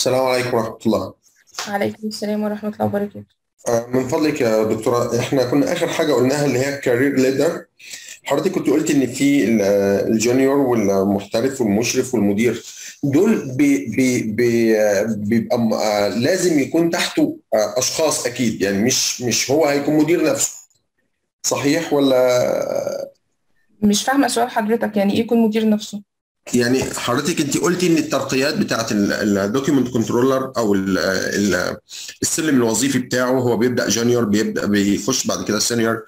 السلام عليكم ورحمة الله عليكم السلام ورحمة الله وبركاته آه، من فضلك يا دكتورة احنا كنا آخر حاجة قلناها اللي هي الكارير ليدر حضرتك كنت قلت إن في ال- الجونيور والمحترف والمشرف والمدير دول بي بي بي آه، بيبقى م- آه، لازم يكون تحته آه، أشخاص أكيد يعني مش مش هو هيكون مدير نفسه صحيح ولا مش فاهمة سؤال حضرتك يعني ايه يكون مدير نفسه يعني حضرتك انت قلتي ان الترقيات بتاعت الدوكيمنت كنترولر او ال ال السلم الوظيفي بتاعه هو بيبدا جونيور بيبدا بيخش بعد كده سينيور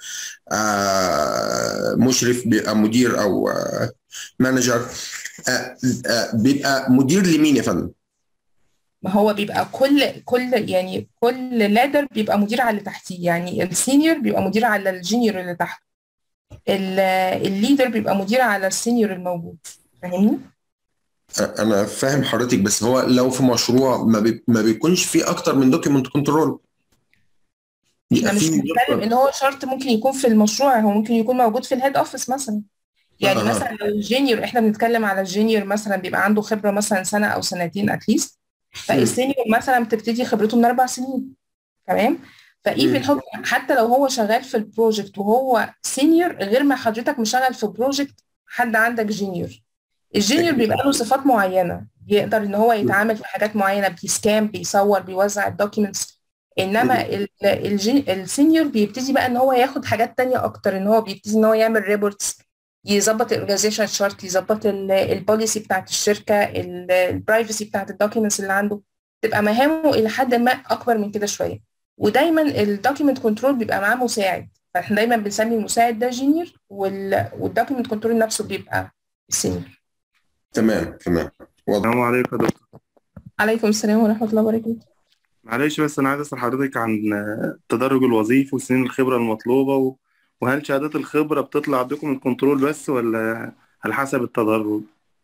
آه مشرف بيبقى مدير او آه مانجر آه آه بيبقى مدير لمين يا فندم؟ ما هو بيبقى كل كل يعني كل لادر بيبقى مدير على اللي تحتيه يعني السينيور بيبقى مدير على الجونيور اللي تحته ال- الليدر بيبقى مدير على السينيور الموجود فاهمني؟ انا فاهم حضرتك بس هو لو في مشروع ما, بي ما بيكونش فيه اكتر من دوكيمنت كنترول احنا مش بنتكلم ان هو شرط ممكن يكون في المشروع هو ممكن يكون موجود في الهيد اوفيس مثلا يعني آه. مثلا لو الجونيور احنا بنتكلم على الجونيور مثلا بيبقى عنده خبرة مثلا سنة او سنتين اتليست فالسينيور مثلا بتبتدي خبرته من اربع سنين تمام فايفن حب حتى لو هو شغال في البروجكت وهو سينيور غير ما حضرتك مشغل في بروجكت حد عندك جونيور الجونيور بيبقى له صفات معينه يقدر ان هو يتعامل في حاجات معينه بيسكان بيصور بيوزع الدوكيومنتس انما ال- الجين- السينيور بيبتدي بقى ان هو ياخد حاجات تانية اكتر ان هو بيبتدي ان هو يعمل ريبورتس يظبط الاورجانيزيشن شارت يظبط البوليسي بتاعت الشركه البرايفسي بتاعت الدوكيومنتس اللي عنده تبقى مهامه الى حد ما اكبر من كده شويه ودايما الدوكيمنت كنترول بيبقى معاه مساعد فاحنا دايما بنسمي المساعد ده جونيور والدوكيمنت كنترول نفسه بيبقى السينيور تمام تمام واضح السلام عليكم يا دكتور عليكم السلام ورحمه الله وبركاته معلش بس أنا عايز أسأل حضرتك عن التدرج الوظيفي وسنين الخبرة المطلوبة و... وهل شهادات الخبرة بتطلع دوكيمنت كنترول بس ولا على حسب التدرج؟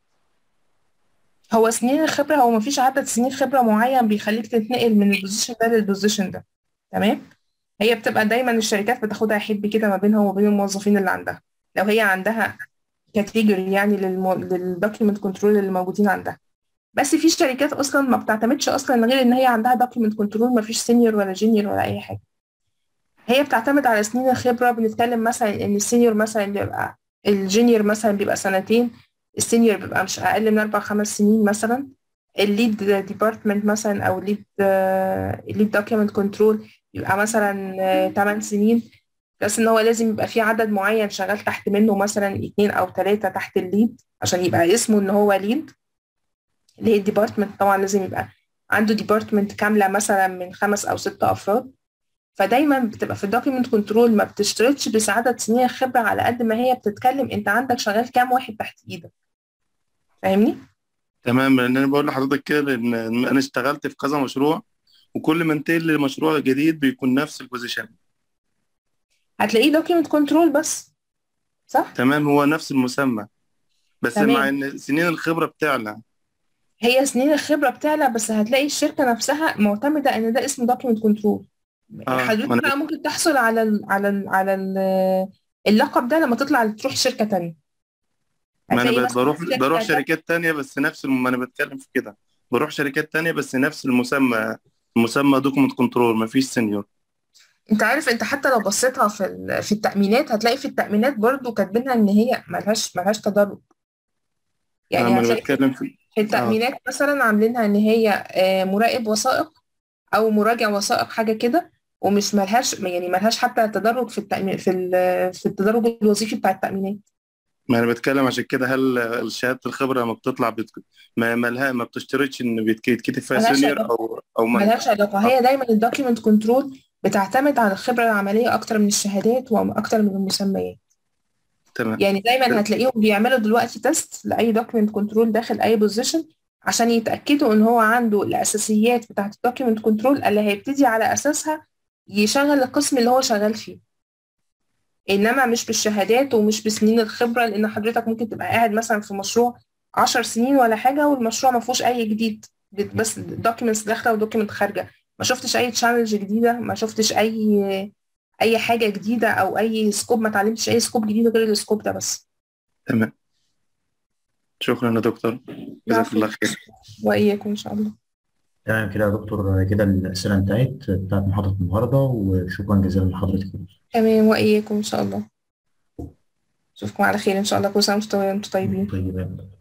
هو سنين الخبره هو مفيش عدد سنين خبره معين بيخليك تتنقل من البوزيشن ده للبوزيشن ده تمام هي بتبقى دايما الشركات بتاخدها حب كده ما بينها وبين الموظفين اللي عندها لو هي عندها كاتيجوري يعني للمو... للدوكيمنت كنترول اللي موجودين عندها بس في شركات اصلا ما بتعتمدش اصلا غير ان هي عندها دوكيمنت كنترول ما فيش سينيور ولا جونيور ولا اي حاجه هي بتعتمد على سنين الخبره بنتكلم مثلا ان السينيور مثلا بيبقى الجونيور مثلا بيبقى سنتين السينيور بيبقى مش اقل من اربع خمس سنين مثلا الليد ديبارتمنت مثلا او الليد الليد دوكيمنت كنترول يبقى مثلا 8 سنين بس ان هو لازم يبقى في عدد معين شغال تحت منه مثلا اتنين او ثلاثة تحت الليد عشان يبقى اسمه ان هو ليد اللي هي الديبارتمنت طبعا لازم يبقى عنده ديبارتمنت كاملة مثلا من خمس او ست افراد فدايما بتبقى في الدوكيمنت كنترول ما بتشترطش بس عدد سنين الخبرة على قد ما هي بتتكلم انت عندك شغال كام واحد تحت ايدك فاهمني؟ تمام لأن أنا بقول لحضرتك كده لأن أنا اشتغلت في كذا مشروع وكل ما انتقل لمشروع جديد بيكون نفس البوزيشن هتلاقيه دوكيمنت كنترول بس صح؟ تمام هو نفس المسمى بس تمام. مع إن سنين الخبرة بتعلى هي سنين الخبرة بتعلى بس هتلاقي الشركة نفسها معتمدة ان ده اسمه دوكيمنت كنترول آه، حضرتك ما أنا- بقى ممكن تحصل على ال على ال على ال اللقب ده لما تطلع تروح شركة تانية ما هتلاقي انا مثلا بروح شركة بروح ده- شركات تانية بس نفس الم... ما انا بتكلم في كده بروح شركات تانية بس نفس المسمى المسمى دوكمنت كنترول مفيش سينيور انت عارف انت حتى لو بصيتها في ال- في التأمينات هتلاقي في التأمينات برضو كاتبينها ان هي ملهاش ملهاش تدرج يعني انا هتلاقي بتكلم في في التأمينات مثلا عاملينها ان هي آه، مراقب وثائق او مراجع وثائق حاجة كده ومش ملهاش يعني ملهاش حتى تدرج في التأمين في ال- في التدرج الوظيفي بتاع التأمينات ما انا بتكلم عشان كده هل شهادة الخبرة لما بتطلع بت... ما مالها ما بتشترطش ان بيتك- يتكتب فيها ملهاش سينيور علاقة. او او ما ملهاش علاقة هي دايما الدوكيمنت كنترول بتعتمد على الخبرة العملية أكتر من الشهادات وأكتر من المسميات تمام يعني دايما هتلاقيهم بيعملوا دلوقتي تيست لأي دوكيمنت كنترول داخل أي بوزيشن عشان يتأكدوا إن هو عنده الأساسيات بتاعة الدوكيمنت كنترول اللي هيبتدي على أساسها يشغل القسم اللي هو شغال فيه إنما مش بالشهادات ومش بسنين الخبرة لأن حضرتك ممكن تبقى قاعد مثلا في مشروع عشر سنين ولا حاجة والمشروع ما فيهوش أي جديد بت- بس دوكيمنتس داخلة ودوكيمنت خارجة ما شفتش أي تشالنج جديدة ما شفتش أي أي حاجة جديدة أو أي سكوب ما اتعلمتش أي سكوب جديد غير السكوب ده بس تمام شكرا يا دكتور جزاك العفو. الله خير وإياكم إن شاء الله تمام كده يا دكتور كده الأسئلة انتهت بتاعت محاضرة النهاردة وشكرا جزيلا لحضرتك تمام وإياكم إن شاء الله أشوفكم على خير إن شاء الله كل سنة وأنتم طيبين طيب